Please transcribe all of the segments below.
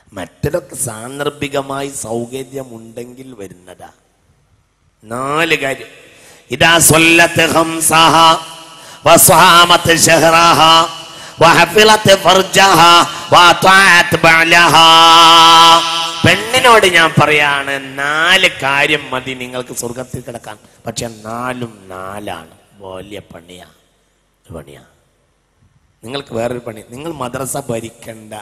മറ്റതൊക്കെ സാന്ദർഭികമായി സൗകര്യമുണ്ടെങ്കിൽ വരുന്നതാ നാല് കാര്യം ഇതാ സ്വല്ലത്ത് ഹംസഹ വസ്വാമത്ത് ഷഹ്റഹ വഹഫിളത്ത് ഫർജഹ വഅതഅത് ബഅലഹ പെണ്ണിനോട് ഞാൻ പറയാണ് നാല് കാര്യം മതി നിങ്ങൾക്ക് സ്വർഗത്തിൽ കിടക്കാൻ പക്ഷെ നാലും നാലാണ് വലിയ പണിയാ പണിയാ നിങ്ങൾക്ക് വേറൊരു പണി നിങ്ങൾ മദ്രസ ഭരിക്കണ്ട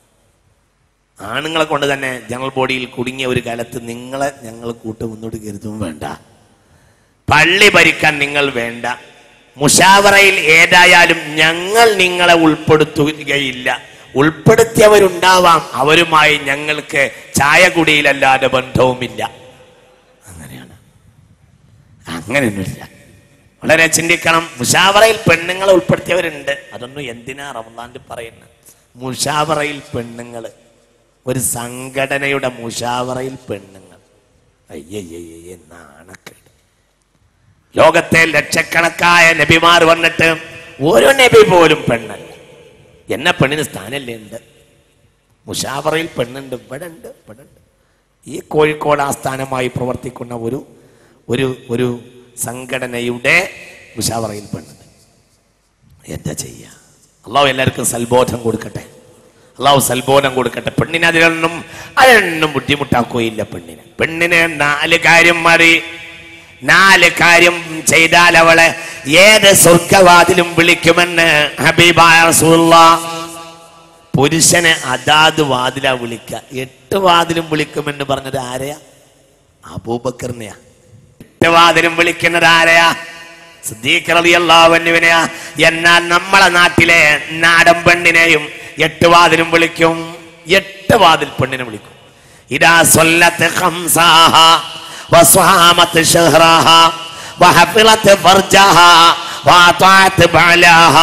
ആണുങ്ങളെ കൊണ്ട് തന്നെ ജനറൽ ബോഡിയിൽ കുടുങ്ങിയ ഒരു കാലത്ത് നിങ്ങളെ ഞങ്ങൾ കൂട്ട് മുന്നോട്ട് കരുതും വേണ്ട പള്ളി ഭരിക്കാൻ നിങ്ങൾ വേണ്ട മുഷാവറയിൽ ഏതായാലും ഞങ്ങൾ നിങ്ങളെ ഉൾപ്പെടുത്തുകയില്ല ഉൾപ്പെടുത്തിയവരുണ്ടാവാം അവരുമായി ഞങ്ങൾക്ക് ചായ കുടിയിലല്ലാതെ ബന്ധവുമില്ല അങ്ങനെയാണ് അങ്ങനെയൊന്നുമില്ല വളരെ ചിന്തിക്കണം മുഷാവറയിൽ പെണ്ണുങ്ങളെ ഉൾപ്പെടുത്തിയവരുണ്ട് അതൊന്നും എന്തിനാ റമദാനിൽ പറയുന്നത് മുഷാവറയിൽ പെണ്ണുങ്ങൾ ഒരു സംഘടനയുടെ മുഷാവറയിൽ പെണ്ണുങ്ങൾ അയ്യയ്യേ നാണക്കേട് ലോകത്തെ ലക്ഷക്കണക്കായ നബിമാർ വന്നിട്ട് ഓരോ നബി പോലും പെണ്ണല്ല എന്നെ പെണ്ണിന് സ്ഥാനല്ലേ ഉണ്ട് മുഷാവറയിൽ പെണ്ണുണ്ട് ഇവിടെ ഉണ്ട് ഇവിടെ ഉണ്ട് ഈ കോഴിക്കോട് ആസ്ഥാനമായി പ്രവർത്തിക്കുന്ന ഒരു ഒരു ഒരു സംഘടനയുടെ മുഷാവറയിൽ പെണ്ണുണ്ട് എന്താ ചെയ്യുക അള്ളാഹു എല്ലാവർക്കും സൽബോധം കൊടുക്കട്ടെ അള്ളാഹു സൽബോധം കൊടുക്കട്ടെ പെണ്ണിനെ അതിലൊന്നും അതിലൊന്നും ബുദ്ധിമുട്ടാക്കുകയില്ല പെണ്ണിന് പെണ്ണിന് നാല് കാര്യം മതി നാല് കാര്യം ചെയ്താൽ അവളെ ഏത് സ്വർഗവാതിലും വിളിക്കുമെന്ന് ഹബീബായ റസൂലുള്ളാഹ് പുരുഷനെ അതാത് വാതിലാ വിളിക്ക എട്ട് വാതിലും വിളിക്കുമെന്ന് പറഞ്ഞത് ആരെയാ അബൂബക്കറിനെയാ എട്ട് വാതിലും വിളിക്കുന്നത് ആരെയാ സിദ്ദീഖ് റളിയല്ലാഹു അൻഹുവിനെയാ എന്നാൽ നമ്മളെ നാട്ടിലെ നാടൻ പെണ്ണിനെയും എട്ട് വാതിലും വിളിക്കും എട്ട് വാതിൽ പെണ്ണിനെ വിളിക്കും ഇതാ സ്വല്ലത്ത് ഖംസാഹ വസ്വാമത്ത് ഷഹ്റാഹ വഹഫിളത്ത് ഫർജഹ വഅതഅത് ബഅലഹ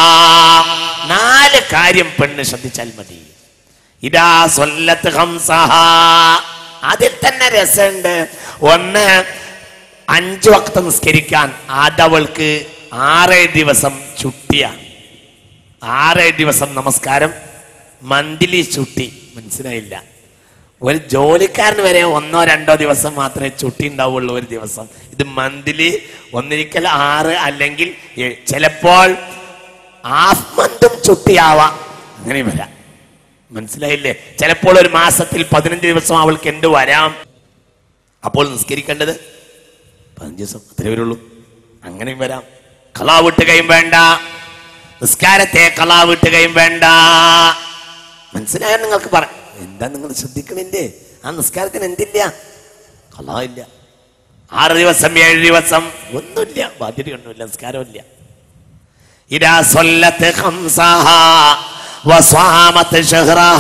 നാല് കാര്യം പെണ്ണ് ശ്രദ്ധിച്ചാൽ മതി ഇതാ സ്വല്ലത്ത് ഖംസഹ അതിൽ തന്നെ രസമുണ്ട് ഒന്ന് അഞ്ചു വക്ത നിസ്കരിക്കാൻ അതവൾക്ക് ആറേ ദിവസം ചുട്ടിയാണ് ആറേ ദിവസം നമസ്കാരം മന്ത്ലി ചുട്ടി മനസ്സിലായില്ല ഒരു ജോലിക്കാരന് വരെ ഒന്നോ രണ്ടോ ദിവസം മാത്രമേ ചുട്ടി ഉണ്ടാവുള്ളൂ ഒരു ദിവസം ഇത് മന്ത്ലി ഒന്നിരിക്കൽ ആറ് അല്ലെങ്കിൽ ഏഴ്. ചിലപ്പോൾ ഹാഫ് മന്തും ചുട്ടിയാവാം അങ്ങനെ വരാം മനസ്സിലായില്ലേ ചിലപ്പോൾ ഒരു മാസത്തിൽ പതിനഞ്ച് ദിവസം അവൾക്ക് എന്ത് വരാം അപ്പോൾ നിസ്കരിക്കേണ്ടത് പതിനഞ്ച് ദിവസം അത്രേ വരുള്ളൂ അങ്ങനെയും വരാം കളാ വിട്ടുകയും വേണ്ട നിസ്കാരത്തെ കളാ വിട്ടുകയും വേണ്ട മനസ്സിലായ നിങ്ങൾക്ക് പറ എന്താ നിങ്ങൾ ശ്രദ്ധിക്കണില്ലേ ആ നിസ്കാരത്തിന് എന്തില്ല കളാ ഇല്ല ആറ് ദിവസം ഏഴ് ദിവസം ഒന്നുമില്ല ബാധ്യതയൊന്നുമില്ല നിസ്കാരമില്ല ഇതാ സ്വല്ലത്ത് ഖംസഹ വസ്വാമത്ത് ഷഹ്റഹ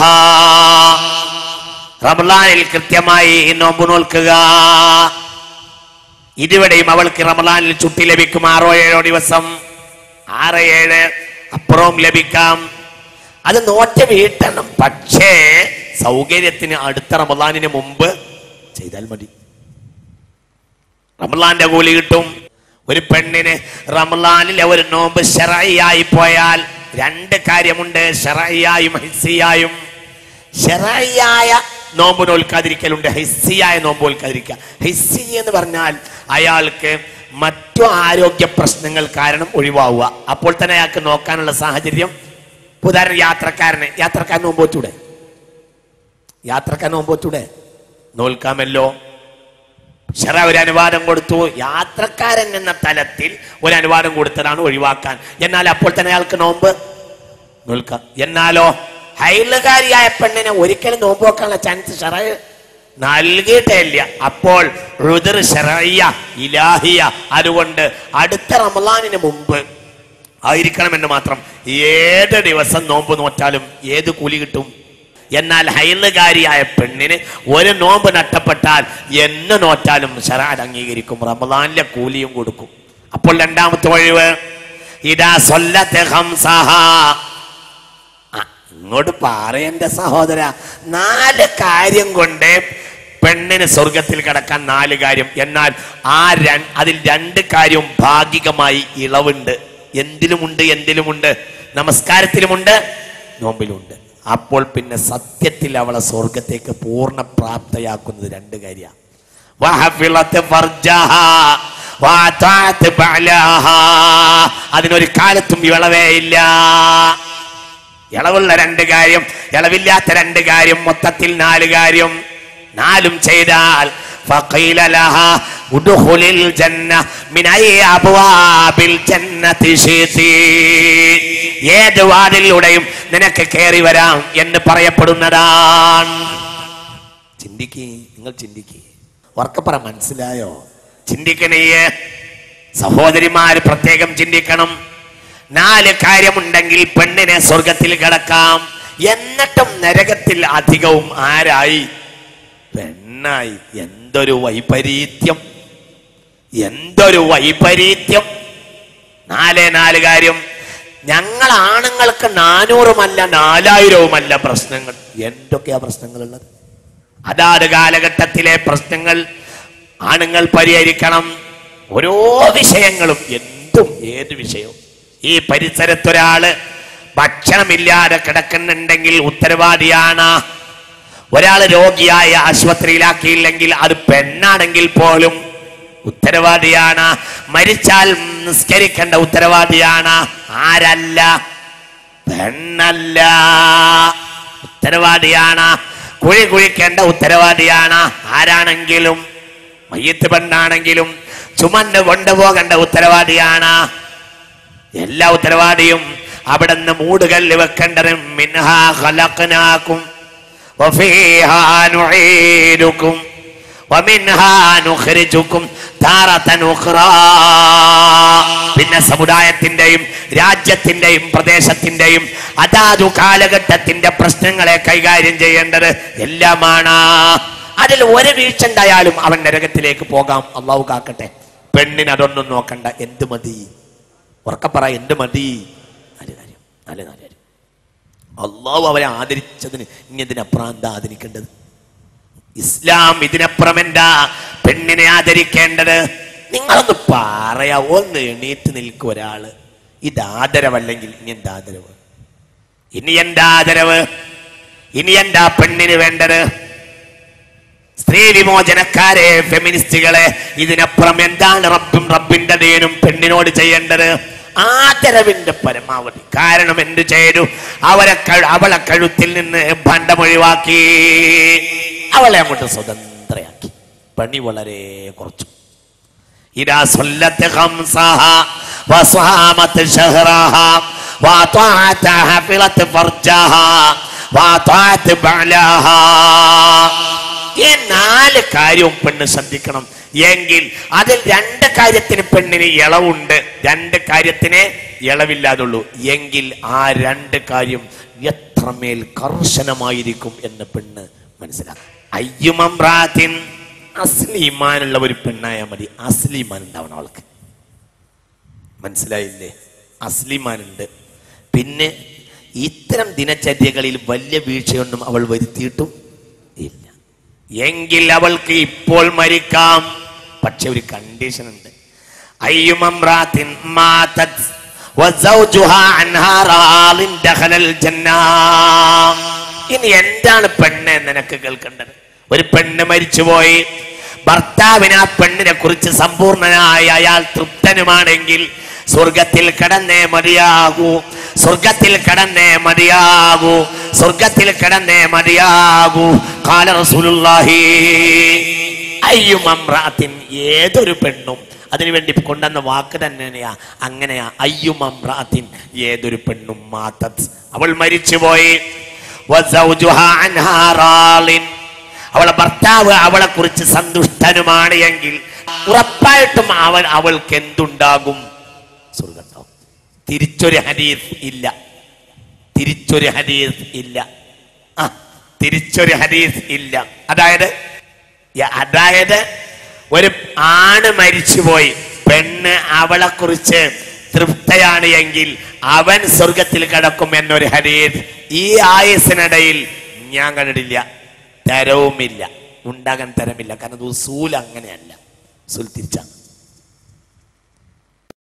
റമളാനിൽ കൃത്യമായി നോമ്പ് നോൽക്കുക ഇതുവരെയും അവൾക്ക് റമളാനിൽ ചുട്ടി ലഭിക്കും ആറോ ഏഴോ ദിവസം ആറ് ഏഴ് അപ്പുറവും ലഭിക്കാം അത് നോറ്റ് വീട്ടണം പക്ഷേ സൗകര്യത്തിന് അടുത്ത റമളാനിന് മുമ്പ് ചെയ്താൽ മതി റമളാന്റെ കൂലി കിട്ടും ഒരു പെണ്ണിന് റമളാനിലെ ഒരു നോമ്പ് ഷെറയായി പോയാൽ രണ്ട് കാര്യമുണ്ട് ഷെറയായും ഹിസ്സിയായും ഷെറയായ നോമ്പ് നോൽക്കാതിരിക്കലുണ്ട് ഹിസ്സിയായ നോമ്പ് നോൽക്കാതിരിക്കുക ഹിസ്സി എന്ന് പറഞ്ഞാൽ അയാൾക്ക് മറ്റു ആരോഗ്യ പ്രശ്നങ്ങൾ കാരണം ഒഴിവാവുക അപ്പോൾ തന്നെ അയാൾക്ക് നോക്കാനുള്ള സാഹചര്യം ഉദാഹരണം യാത്രക്കാരന് യാത്രക്കാരൻ നോമ്പ് വെച്ചൂടെ യാത്രക്കാരൻ നോമ്പ് വെച്ചൂടെ നോൽക്കാമല്ലോ ഷറ ഒരു അനുവാദം കൊടുത്തു യാത്രക്കാരൻ എന്ന തലത്തിൽ ഒരു അനുവാദം കൊടുത്തതാണ് ഒഴിവാക്കാൻ എന്നാൽ അപ്പോൾ തന്നെ അയാൾക്ക് നോമ്പ് നോൽക്കാം എന്നാലോ ഹൈലുകാരിയായ പെണ്ണിനെ ഒരിക്കലും നോമ്പ് വെക്കാനുള്ള ചാൻസ് ഷറ നൽകിയിട്ടേ ഇല്ല അപ്പോൾ റുദർ ഷറയ്യ ഇലാഹിയ അതുകൊണ്ട് അടുത്ത റമലാനിന് മുമ്പ് ആയിരിക്കണമെന്ന് മാത്രം ഏത് ദിവസം നോമ്പ് നോറ്റാലും ഏത് കൂലി കിട്ടും എന്നാൽ ഹൈലുകാരിയായ പെണ്ണിന് ഒരു നോമ്പ് നഷ്ടപ്പെട്ടാൽ എന്ന് നോറ്റാലും ഷറാൻ അംഗീകരിക്കും റമദാനിലെ കൂലിയും കൊടുക്കും അപ്പോൾ രണ്ടാമത്തെ ഒഴിവ് ഇതാ സ്വല്ലത്തെ ഹംസഹ ആ, ഇങ്ങോട്ട് പറയന്റെ സഹോദര നാല് കാര്യം കൊണ്ട് പെണ്ണിന് സ്വർഗത്തിൽ കിടക്കാൻ നാല് കാര്യം എന്നാൽ ആ ര- അതിൽ രണ്ട് കാര്യവും ഭാഗികമായി ഇളവുണ്ട് എന്തിലുമുണ്ട് എന്തിലുമുണ്ട് നമസ്കാരത്തിലുമുണ്ട് നോമ്പിലുമുണ്ട് അപ്പോൾ പിന്നെ സത്യത്തിൽ അവളെ സ്വർഗത്തേക്ക് പൂർണ്ണ പ്രാപ്തയാക്കുന്നത് രണ്ട് കാര്യമാണ് അതിനൊരു കാലത്തും ഇളവേ ഇല്ല ഇളവുള്ള രണ്ട് കാര്യം ഇളവില്ലാത്ത രണ്ട് കാര്യം മൊത്തത്തിൽ നാല് കാര്യം നാലും ചെയ്താൽ فقيل لها ادخل الجنة من أي أبواب الجنة شئت ഏത് വാതിലൂടെയും നിനക്ക് കയറി വരാം എന്ന് പറയപ്പെടുന്നതാണ് ചിന്തിക്കേ നിങ്ങൾ ചിന്തിക്കേ ഉറക്കപ്പറ മനസ്സിലായോ ചിന്തിക്കണേ സഹോദരിമാര് പ്രത്യേകം ചിന്തിക്കണം നാല് കാര്യമുണ്ടെങ്കിൽ പെണ്ണിനെ സ്വർഗത്തിൽ കിടക്കാം എന്നിട്ടും നരകത്തിൽ അധികവും ആരായി പെണ്ണായി എന്തൊരു വൈപരീത്യം എന്തൊരു വൈപരീത്യം നാലേ നാല് കാര്യം ഞങ്ങൾ ആണുങ്ങൾക്ക് നാനൂറുമല്ല നാലായിരവുമല്ല പ്രശ്നങ്ങൾ എന്തൊക്കെയാ പ്രശ്നങ്ങളുള്ളത് അതാത് കാലഘട്ടത്തിലെ പ്രശ്നങ്ങൾ ആണുങ്ങൾ പരിഹരിക്കണം ഓരോ വിഷയങ്ങളും എന്തും ഏത് വിഷയവും ഈ പരിസരത്തൊരാള് ഭക്ഷണമില്ലാതെ കിടക്കുന്നുണ്ടെങ്കിൽ ഉത്തരവാദിയാണ് ഒരാൾ രോഗിയായ ആശുപത്രിയിലാക്കിയില്ലെങ്കിൽ അത് പെണ്ണാണെങ്കിൽ പോലും ഉത്തരവാദിയാണ് മരിച്ചാൽ നിസ്കരിക്കേണ്ട ഉത്തരവാദിയാണ് ആരല്ല പെണ്ണല്ല ഉത്തരവാദിയാണ് കുഴി കുഴിക്കേണ്ട ഉത്തരവാദിയാണ് ആരാണെങ്കിലും മയ്യത്ത് പെണ്ണാണെങ്കിലും ചുമന്ന് കൊണ്ടുപോകേണ്ട ഉത്തരവാദിയാണ് എല്ലാ ഉത്തരവാദിയും അവിടെ നിന്ന് മൂടുകല്ല് വെക്കേണ്ടതും മിൻഹാ ഖലഖനാക്കും وفيها نعيدكم ومنها نخرجكم تارة أخرى പിന്നെ സമുദായത്തിന്റെയും രാജ്യത്തിന്റെയും പ്രദേശത്തിന്റെയും അതാതു കാലഘട്ടത്തിന്റെ പ്രശ്നങ്ങളെ കൈകാര്യം ചെയ്യേണ്ടത് എല്ലാമാണ് അതിൽ ഒരു വീഴ്ച ഉണ്ടായാലും അവൻ നരകത്തിലേക്ക് പോകാം അള്ളാഹു കാക്കട്ടെ പെണ്ണിന് അതൊന്നും നോക്കണ്ട എന്ത് മതി ഉറക്കപ്പറ എന്ത് മതി നാല് കാര്യം നാല് നാല് കാര്യം അള്ളാഹു അവരെ ആദരിച്ചതിന് ഇനി ഇതിനപ്പുറം എന്താ ആദരിക്കേണ്ടത് ഇസ്ലാം ഇതിനപ്പുറം എന്താ പെണ്ണിനെ ആദരിക്കേണ്ടത് നിങ്ങളൊന്ന് പറയാ ഒന്ന് എണീറ്റ് നിൽക്കും ഒരാള് ഇത് ആദരവല്ലെങ്കിൽ ഇനി എന്താ ആദരവ് ഇനി എന്താ ആദരവ് ഇനി എന്താ പെണ്ണിന് വേണ്ടത് സ്ത്രീ വിമോചനക്കാരെ ഫെമിനിസ്റ്റുകളെ ഇതിനപ്പുറം എന്താണ് റബ്ബും റബ്ബിന്റെ ദീനും പെണ്ണിനോട് ചെയ്യേണ്ടത് ആദരവിന്റെ പരമാവധി കാരണം എന്തു ചെയ്തു അവരെ കഴു- അവളെ കഴുത്തിൽ നിന്ന് ഭണ്ഡമൊഴിവാക്കി അവളെ അങ്ങോട്ട് സ്വതന്ത്രയാക്കി പണി വളരെ കുറച്ചു إذا صلت خمسها وصامت شهرها وأطاعت حفظت فرجها وأطاعت بعلها ഈ നാല് കാര്യവും പെണ്ണ് ശ്രദ്ധിക്കണം എങ്കിൽ അതിൽ രണ്ട് കാര്യത്തിന് പെണ്ണിന് ഇളവുണ്ട് രണ്ട് കാര്യത്തിന് ഇളവില്ലാതുള്ളൂ എങ്കിൽ ആ രണ്ട് കാര്യം എത്രമേൽ കർശനമായിരിക്കും എന്ന് പെണ്ണ് മനസ്സിലാക്കും അയ്യുമംറാത്തിൻ അസ്ലിമാനുള്ള ഒരു പെണ്ണായ മതി അസ്ലിമാൻ ഉണ്ടാവണം അവൾക്ക് മനസ്സിലായില്ലേ അസ്ലിമാനുണ്ട് പിന്നെ ഇത്തരം ദിനചര്യകളിൽ വലിയ വീഴ്ചയൊന്നും അവൾ വരുത്തിയിട്ടും ഇല്ല എങ്കിൽ അവൾക്ക് ഇപ്പോൾ മരിക്കാം പക്ഷെ ഒരു കണ്ടീഷൻ ഉണ്ട് അയ്യുമംറാത്തിൻ മാതത് വസൗജുഹാ അൻഹാ റാളിൻ ദഖലൽ ജന്നാ ഇനി എന്താണ് പെണ്ണ് നിനക്ക് കേൾക്കേണ്ടത് ഒരു പെണ്ണ് മരിച്ചുപോയി ഭർത്താവിന് ആ പെണ്ണിനെ കുറിച്ച് സമ്പൂർണനായ അയാൾ തൃപ്തനുമാണെങ്കിൽ സ്വർഗത്തിൽ കടന്നേ മതിയാകൂ സ്വർഗത്തിൽ കടന്നേ മതിയാകൂ സ്വർഗത്തിൽ കടന്നേ മതിയാകൂ കാല റസൂലുള്ളാഹി അയ്യുമംറാത്തിൻ ഏതൊരു പെണ്ണും അതിനുവേണ്ടി കൊണ്ടുവന്ന വാക്ക് തന്നെയാ അങ്ങനെയാ അയ്യുമംറാത്തിൻ ഏതൊരു പെണ്ണും മാത്തത് അവൾ മരിച്ചുപോയി വസൗജുഹാ അൻഹാ റാളിൻ. അവളെ ഭർത്താവ് അവളെ കുറിച്ച് സന്തുഷ്ടനുമാണ് എങ്കിൽ ഉറപ്പായിട്ടും അവൻ അവൾക്ക് എന്തുണ്ടാകും സ്വർഗണ്ടാവും തിരിച്ചൊരു ഹദീസ് ഇല്ല തിരിച്ചൊരു ഹദീസ് ഇല്ല ആ തിരിച്ചൊരു ഹദീസ് ഇല്ല അതായത് യ- അതായത് ഒരു ആണ് മരിച്ചുപോയി പെണ്ണ് അവളെ കുറിച്ച് തൃപ്തയാണ് എങ്കിൽ അവൻ സ്വർഗത്തിൽ കിടക്കും എന്നൊരു ഹദീസ് ഈ ആയുസിനിടയിൽ ഞാൻ കണ്ടിട്ടില്ല തരവുമില്ല ഉണ്ടാകാൻ തരമില്ല കാരണം അത് ഉസൂൽ അങ്ങനെയല്ല ഉസൂൽ തിരിച്ചാണ്